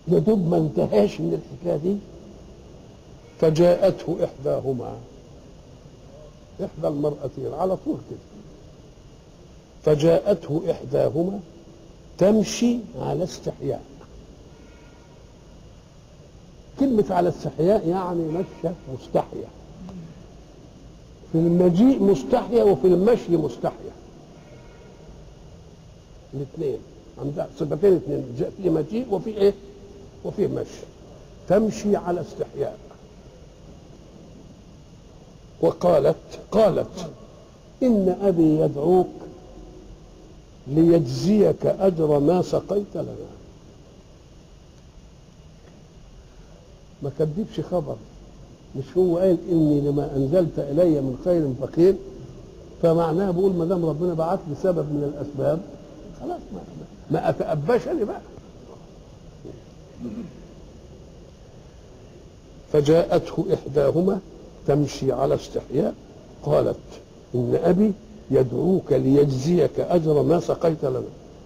يا دوب ما انتهاش من الحكايه دي فجاءته احداهما احدى المرأتين على طول كده فجاءته احداهما تمشي على استحياء كلمة على استحياء يعني مشى مستحيا في المجيء مستحيا وفي المشي مستحيا الاثنين عندها صفتين اثنين جاء في مجيء وفي ايه وفي مشي تمشي على استحياء وقالت قالت إن أبي يدعوك ليجزيك أجر ما سقيت لنا ما كذبش خبر مش هو قال إني لما أنزلت إلي من خير فقير فمعناه بقول ما دام ربنا بعت لي سبب من الأسباب خلاص ما, ما أتأباش أنا بقى فجاءته إحداهما تمشي على استحياء قالت إن أبي يدعوك ليجزيك أجر ما سقيت لنا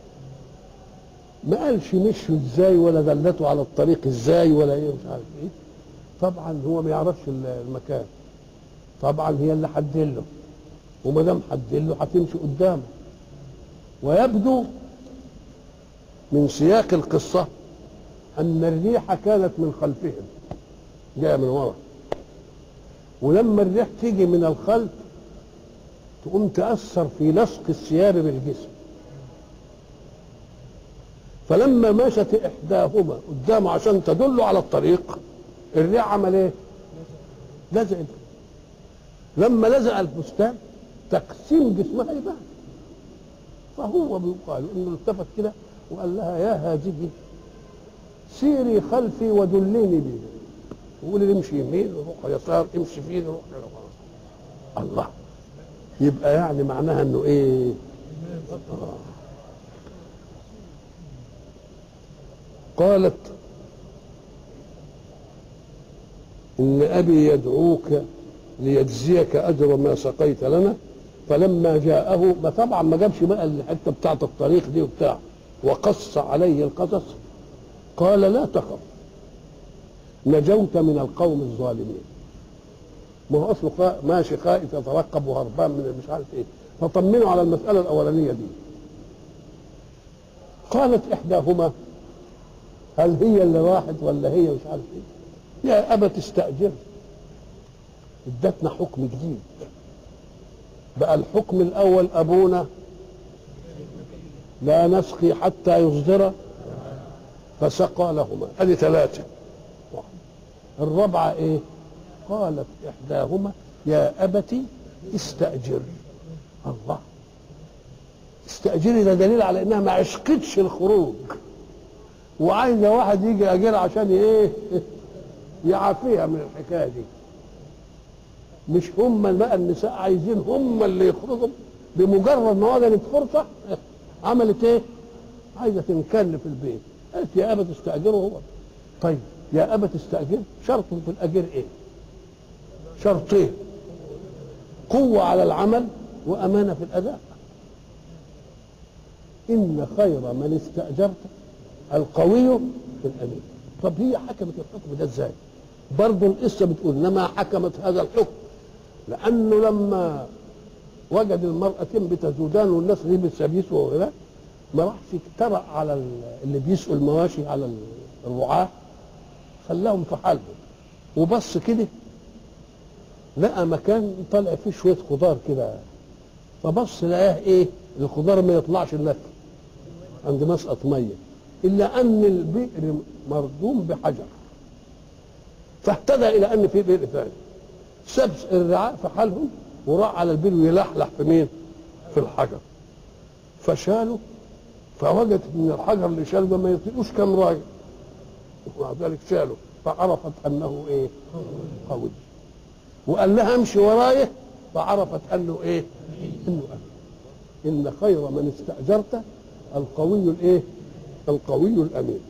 ما قالش مشوا ازاي ولا دلته على الطريق ازاي ولا ايه مش عارف ايه طبعا هو ما يعرفش المكان طبعا هي اللي حدله وما دام حدله هتمشي قدامه ويبدو من سياق القصه ان الريح كانت من خلفهم جايه من ورا ولما الريح تيجي من الخلف تقوم تأثر في لصق الثياب بالجسم فلما مشت إحداهما قدامه عشان تدل على الطريق الريح عمل إيه؟ لزق لما لزق الفستان تقسيم جسمها يبان فهو بيقال انه التفت كده وقال لها يا هذه سيري خلفي ودليني به وقولي لي امشي يمين وروح يسار امشي فين روح الله يبقى يعني معناها انه ايه آه. قالت ان ابي يدعوك ليجزيك اجر ما سقيت لنا فلما جاءه ما طبعا ما جابش بقى الحته بتاعت الطريق دي وبتاع وقص عليه القصص قال لا تخف نجوت من القوم الظالمين ما هو اصله خا... ماشي خائف يترقب وهربان من مش عارف ايه فطمنوا على المساله الاولانيه دي قالت احداهما هل هي اللي راحت ولا هي مش عارف ايه يا ابا تستاجر ادتنا حكم جديد بقى الحكم الاول ابونا لا نسقي حتى يصدر فسقى لهما ادي ثلاثه الرابعه ايه قالت احداهما يا ابت استاجر الله استاجري ده دليل على انها ما عشقتش الخروج وعايزه واحد يجي ياجرها عشان ايه يعافيها من الحكايه دي مش هم بقى النساء عايزين هم اللي يخرجوا بمجرد ما وجدت فرصه عملت ايه؟ عايزه تنكل في البيت قالت يا ابا تستاجره هو طيب يا ابا تستاجر شرط في الاجير ايه؟ شرطين قوه على العمل وامانه في الاداء ان خير من استاجرت القوي في الامين طب هي حكمت الحكم ده ازاي؟ برضه القصه بتقول انما حكمت هذا الحكم لانه لما وجد المرأتين بتزودان والناس دي بتسابيس وغيرها ما راحش اجترأ على اللي بيسقوا المواشي على الرعاة خلاهم في حالهم وبص كده لقى مكان طلع فيه شوية خضار كده فبص لقاه ايه الخضار ما يطلعش لك عند مسقط ميه الا ان البئر مردوم بحجر فاهتدى الى ان في بئر ثاني ساب الرعاء في حالهم وراح على البئر ويلحلح في مين؟ في الحجر فشالوا فوجدت ان الحجر اللي شاله ده ما يطيقوش كم راجل ومع ذلك شالوا فعرفت انه ايه؟ قوي وقال لها امشي ورايه فعرفت انه ايه؟ انه أمين. ان خير من استاجرت القوي الايه؟ القوي الامين